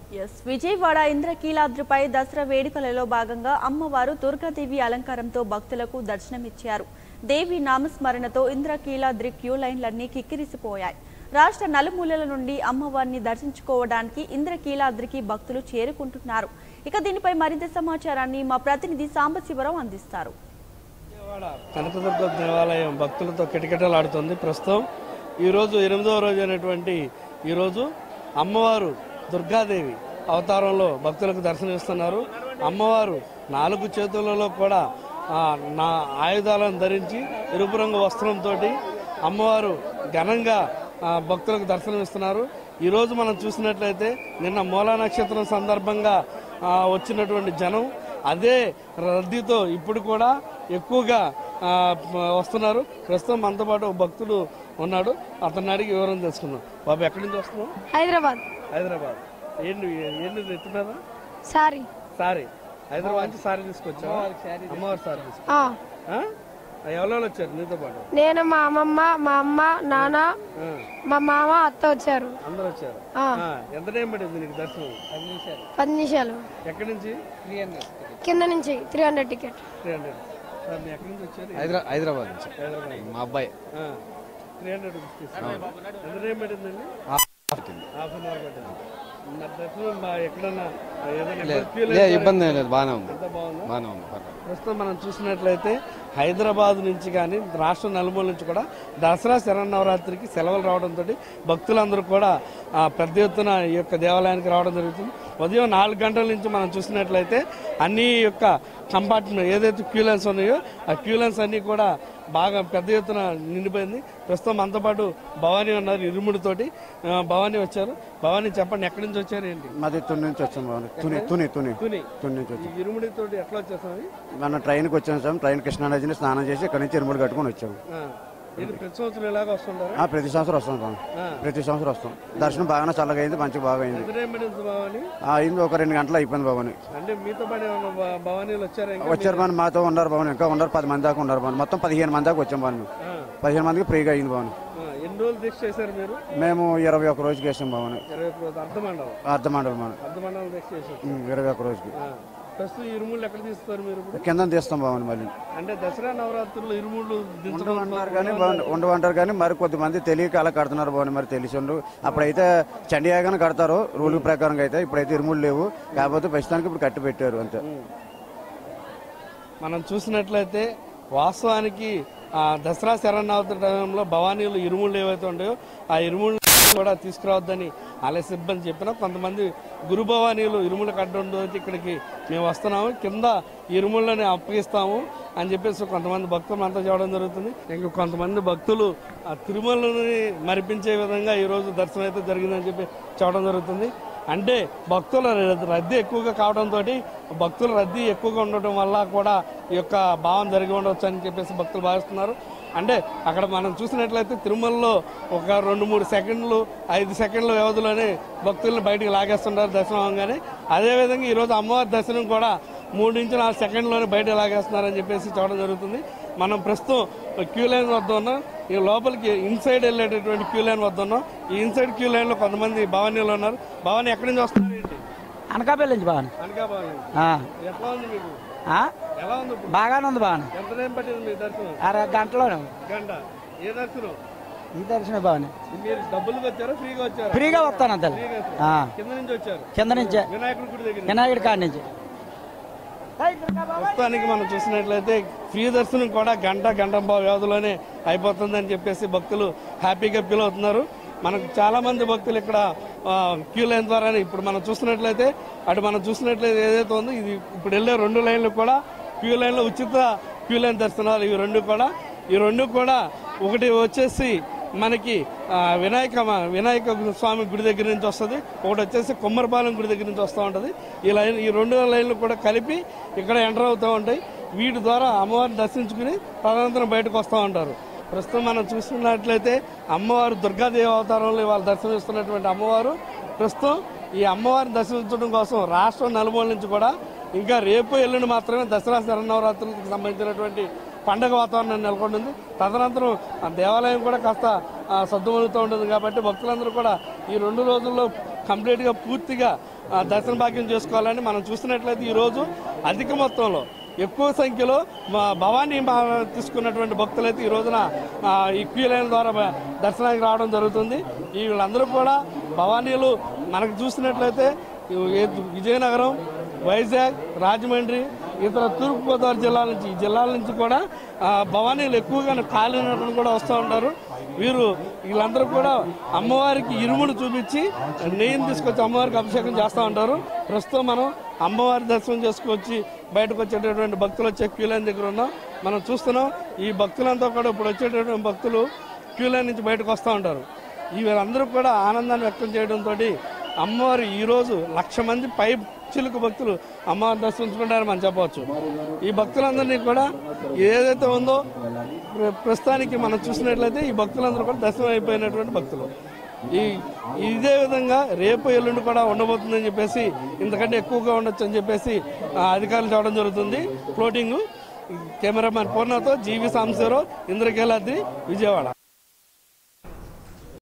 Yes Vijayawada ఇంద్రకీలాద్రిపై దసరా వేడుకలలో భాగంగా అమ్మవారు దుర్గాదేవి అలంకారంతో భక్తులకు దర్శనమిచ్చారు దేవి నామస్మరణతో ఇంద్రకీలాద్రి క్యూ లైన్లన్నీ కిక్కిరిసిపోయాయి రాష్ట్ర నలుమూలల నుండి అమ్మవారిని దర్శించుకోవడానికి ఇంద్రకీలాద్రికి భక్తులు చేరుకుంటున్నారు ఇక దీనిపై మరింత సమాచారాన్ని మా ప్రతినిధి సాంబశివరావు అందిస్తారు విజయవాడ కనకదుర్గ దేవాలయం భక్తులతో కిటకిటలాడుతుంది ప్రస్తుతం ఈరోజు ఎనిమిదవ రోజు అయినటువంటి ఈరోజు అమ్మవారు దుర్గాదేవి అవతారంలో భక్తులకు దర్శనమిస్తున్నారు అమ్మవారు నాలుగు చేతులలో కూడా ఆ, నా ఆయుధాలను ధరించి ఎరుపు రంగు వస్త్రంతో అమ్మవారు ఘనంగా ఆ, భక్తులకు దర్శనమిస్తున్నారు ఈరోజు మనం చూసినట్లయితే నిన్న మూలా నక్షత్రం సందర్భంగా ఆ, వచ్చినటువంటి జనం అదే రద్దీతో ఇప్పుడు కూడా ఎక్కువగా ఆ, ప- వస్తున్నారు ప్రస్తుతం మనతో పాటు ఒక భక్తుడు ఉన్నాడు అతన్ని అడిగి వివరం తెలుసుకుందాం బాబు ఎక్కడి నుంచి వస్తున్నావు హైదరాబాద్ హైదరాబాద్ ఏంటి ఏంటి ఎత్తు మీద సారీ సారీ హైదరాబాద్ నుంచి సారీ తీసుకొచ్చావా అమ్మవారి సారీ తీసుకొచ్చా ఆ, ఎవరెవరు వచ్చారు నీతో పాటు నేను మా అమ్మమ్మ మా అమ్మ నాన్న ఆ, మా మామ అత్త వచ్చారు అందరూ వచ్చారు ఆ, ఆ, ఎంత టైం పడింది నీకు దర్శనం పది నిమిషాలు ఎక్కడి నుంచి కింద నుంచి three hundred ticket three hundred sir మీరు ఎక్కడి నుంచి వచ్చారు హైదరా హైదరాబాద్ నుంచి హైదరాబాద్ మా అబ్బాయి త్రీ హండ్రెడ్ ఎంత టైం పడిందండి పుట్టింది. హాఫ్ అన్ అవర్ పట్టింది మరి దర్శనం బా- ఎక్కడన్నా ఏదైనా లే- queue లే లైన్ ఇబ్బంది ఏం లేదు బాగానే ఉంది అంతా బాగుందా బాగానే ఉంది పర్లేదు. ప్రస్తుతం మనం చూసినట్లయితే హైదరాబాద్ నుంచి కానీ రాష్ట్ర నలుమూల నుంచి కూడా దసరా శరన్నవరాత్రికి సెలవులు రావడంతో భక్తులందరూ కూడా ఆ, పెద్ద ఎత్తున ఈ యొక్క దేవాలయానికి రావడం జరుగుతుంది ఉదయం నాలుగు గంటల నుంచి మనం చూసినట్లయితే అన్ని యొక్క కంపార్ట్మెంట్ ఏదైతే క్యూ లైన్స్ ఉన్నాయో ఆ క్యూ లైన్స్ అన్ని కూడా బాగా పెద్ద ఎత్తున నిండిపోయింది ప్రస్తుతం మనతో పాటు భవానీ ఉన్నారు ఇరుముడితోటి ఆ, భవానీ వచ్చారు భవానీ చెప్పండి ఎక్కడి నుంచి వచ్చారు ఏంటి మాది తుని నుంచి వచ్చాం బాబు తుని తుని తుని తుని తుని నుంచి ఈ వచ్చాం ఇరుముడితోటి ఎట్లా వచ్చేసాము మన ట్రైన్కి వచ్చాం సార్ ట్రైన్ కృష్ణానదిని స్నానం చేసి ఇక్కడ నుంచి ఎరుముడు కట్టుకొని వచ్చాము ఇది ప్రతి సంవత్సరం ఇలాగ వస్తుంటారా ఆ, ప్రతి సంవత్సరం వస్తాం బాబు ఆ. ప్రతి సంవత్సరం వస్తాం దర్శనం బాగానే చల్లగా అయింది మంచిగా బాగా అయింది ఎంత టైం పడింది భవాని ఆ, అయింది ఒక రెండు గంటలు అయిపోయింది బాబుని అంటే మీతో పాటు ఏమన్నా భ- భవానీలు వచ్చారా ఇంకా వచ్చారు బాబు మాతో ఉన్నారు బాబు ఇంకా ఉన్నారు పది మంది దాకా ఉన్నారు బాబు మొత్తం పదిహేను మంది దాకా వచ్చాం బాబు ఆ, పదిహేను మందికి ఫ్రీగా అయింది బాబు ఆ, ఎన్ని రోజులు దీక్ష చేశారు మీరు మేము ఇరవై ఒక రోజుకి వేసాం బాబుని ఇరవై ఒక్క రోజు అర్ధమండలం అర్ధమండలం మనం అర్ధమండలం దీక్ష చేశారు ఉమ్, ఇరవై ఒక రోజుకి ఆ, ప్రస్తుతం ఇరుముళ్ళు ఎక్కడ తీస్తారు మీరు ఇప్పుడు కింద తీస్తాం బాబుని మళ్ళీ అంటే దసరా నవరాత్రులు ఇరుముళ్ళు దించడం ఉండమంటున్నారు కానీ బాగుంది- ఉండమంటారు కానీ మరి కొద్ది మంది తెలియక అలా కడుతున్నారు బాగుంది మరి తెలిసి ఉండు అప్పుడైతే చండియాగానే కడతారు రూల్ ప్రకారంగా అయితే ఇప్పుడైతే ఇరుములు లేవు కాకపోతే ప్రస్తుతానికి ఇప్పుడు కట్టి పెట్టారు అంతే మనం చూసినట్లయితే వాస్తవానికి ఆ దసరా శరణావతి టైంలో భవానీలు ఇరుముళ్ళు ఏవైతే ఉంటాయో ఆ ఇరుముళ్ళు కూడా తీసుకురావద్దని ఆలయ సిబ్బంది చెప్పినా కొంతమంది గురు భవానీలు ఇరుములు కట్టడంతో ఇక్కడికి మేము వస్తున్నాము కింద ఇరుముళ్ళని అప్పగిస్తాము అని చెప్పేసి కొంతమంది భక్తులు అంతా చేయడం జరుగుతుంది ఇంకా కొంతమంది భక్తులు ఆ తిరుమలని మరిపించే విధంగా ఈ రోజు దర్శనం అయితే జరిగిందని చెప్పి చెప్పడం జరుగుతుంది అంటే భక్తుల రద్దీ ఎక్కువగా కావడంతో భక్తుల రద్దీ ఎక్కువగా ఉండటం వల్ల కూడా ఈ యొక్క భావం జరిగి ఉండవచ్చు అని చెప్పేసి భక్తులు భావిస్తున్నారు అంటే అక్కడ మనం చూసినట్లయితే తిరుమలలో ఒక రెండు మూడు సెకండ్లు ఐదు సెకండ్ల వ్యవధిలోనే భక్తులను బయటికి లాగేస్తున్నారు దర్శనం అవగానే అదేవిధంగా ఈరోజు అమ్మవారి దర్శనం కూడా మూడు నుంచి నాలుగు సెకండ్లోనే బయట లాగేస్తున్నారని చెప్పేసి చూడడం జరుగుతుంది మనం ప్రస్తుతం క్యూ లైన్ వద్ద ఉన్నాం ఈ లోపలికి ఇన్సైడ్ వెళ్ళేటటువంటి క్యూ లైన్ వద్ద ఉన్నాం ఈ ఇన్సైడ్ క్యూ లైన్ లో కొంతమంది భవానీలు ఉన్నారు భవానీ ఎక్కడి నుంచి వస్తున్నారు ఏంటి అనకాపల్లి నుంచి బాగా అనకాపల్లి ఎట్లా ఉంది మీకు ఎలా ఉంది ఇప్పుడు బాగానే ఉంది బాగానే ఎంత టైం పట్టింది మీ దర్శనం అర గంటలోనే గంట ఏ దర్శనం ఈ దర్శనం బాగానే మీరు డబ్బులకు వచ్చారా ఫ్రీగా వచ్చారా ఫ్రీగా వస్తాను అంతే ఫ్రీగా వచ్చారు. ఆ, కింద నుంచి వచ్చారు కింద నుంచే వినాయకుడి గుడి దగ్గర వినాయకుడి కాడి నుంచి ప్రస్తుతానికి మనం చూసినట్లయితే ఫ్రీ దర్శనం కూడా గంట గంట పావు వ్యవధిలోనే అయిపోతుందని చెప్పేసి భక్తులు హ్యాపీగా ఫీల్ అవుతున్నారు మనకు చాలా మంది భక్తులు ఇక్కడ క్యూ లైన్ ద్వారానే ఇప్పుడు మనం చూసినట్లయితే అటు మనం చూసినట్లయితే ఏదైతే ఉందో ఇది ఇప్పుడు వెళ్ళే రెండు లైన్లు కూడా క్యూ లైన్లో ఉచిత క్యూ లైన్ దర్శనాలు ఇవి రెండు కూడా ఈ రెండు కూడా ఒకటి వచ్చేసి మనకి ఆ, వినాయక వినాయక స్వామి గుడి దగ్గర నుంచి వస్తుంది ఒకటి వచ్చేసి కుమ్మరపాలెం గుడి దగ్గర నుంచి వస్తూ ఉంటుంది ఈ లైన్ ఈ రెండు లైన్లు కూడా కలిపి ఇక్కడ ఎంటర్ అవుతూ ఉంటాయి వీటి ద్వారా అమ్మవారిని దర్శించుకుని తదనంతరం బయటకు వస్తూ ఉంటారు ప్రస్తుతం మనం చూస్తున్నట్లయితే అమ్మవారు దుర్గాదేవి అవతారంలో ఇవాళ దర్శనమిస్తున్నటువంటి అమ్మవారు ప్రస్తుతం ఈ అమ్మవారిని దర్శించడం కోసం రాష్ట్రం నలుమూల నుంచి కూడా ఇంకా రేపు ఎల్లుండి మాత్రమే దసరా శరన్నవరాత్రులకు సంబంధించినటువంటి పండగ వాతావరణం నెలకొంటుంది తదనంతరం ఆ దేవాలయం కూడా కాస్త ఆ, సద్దుమణుగుతూ ఉంటుంది కాబట్టి భక్తులందరూ కూడా ఈ రెండు రోజుల్లో కంప్లీట్గా పూర్తిగా ఆ, దర్శన భాగ్యం చేసుకోవాలని మనం చూసినట్లయితే ఈరోజు అధిక మొత్తంలో ఎక్కువ సంఖ్యలో మా భవానీ మా తీసుకున్నటువంటి భక్తులైతే ఈ రోజున ఆ, ఈ క్యూ లైన్ ద్వారా బ- దర్శనానికి రావడం జరుగుతుంది ఈ వీళ్ళందరూ కూడా భవానీలు మనకు చూసినట్లయితే ఈ- ఏ- విజయనగరం వైజాగ్ రాజమండ్రి ఇతర తూర్పుగోదావరి జిల్లాల నుంచి ఈ జిల్లాల నుంచి కూడా ఆ, భవానీలు ఎక్కువగా కాలినట్టు కూడా వస్తూ ఉంటారు వీరు వీళ్ళందరూ కూడా అమ్మవారికి ఇరుమును చూపించి నెయ్యిని తీసుకొచ్చి అమ్మవారికి అభిషేకం చేస్తూ ఉంటారు ప్రస్తుతం మనం అమ్మవారి దర్శనం చేసుకొచ్చి బయటకు వచ్చేటటువంటి భక్తులు వచ్చే క్యూ లైన్ దగ్గర ఉన్నాం మనం చూస్తున్నాం ఈ భక్తులంతా కూడా ఇప్పుడు వచ్చేటటువంటి భక్తులు క్యూ లైన్ నుంచి బయటకు వస్తూ ఉంటారు ఈ వీళ్ళందరూ కూడా ఆనందాన్ని వ్యక్తం చేయడంతో అమ్మవారు ఈ రోజు లక్ష మంది పై చిలుకు భక్తులు అమ్మవారిని దర్శించుకుంటారని మనం చెప్పవచ్చు ఈ భక్తులందరినీ కూడా ఏదైతే ఉందో ప్ర- ప్రస్తుతానికి మనం చూసినట్లయితే ఈ భక్తులందరూ కూడా దర్శనం అయిపోయినటువంటి భక్తులు ఈ ఇదే విధంగా రేపు ఎల్లుండి కూడా ఉండబోతుందని చెప్పేసి ఇంతకంటే ఎక్కువగా ఉండొచ్చు అని చెప్పేసి ఆ, అధికారులు చెప్పడం జరుగుతుంది ఫ్లోటింగ్ కెమెరామెన్ పూర్ణతో జీవి సాంబశివరావు ఇంద్రకీలాద్రి విజయవాడ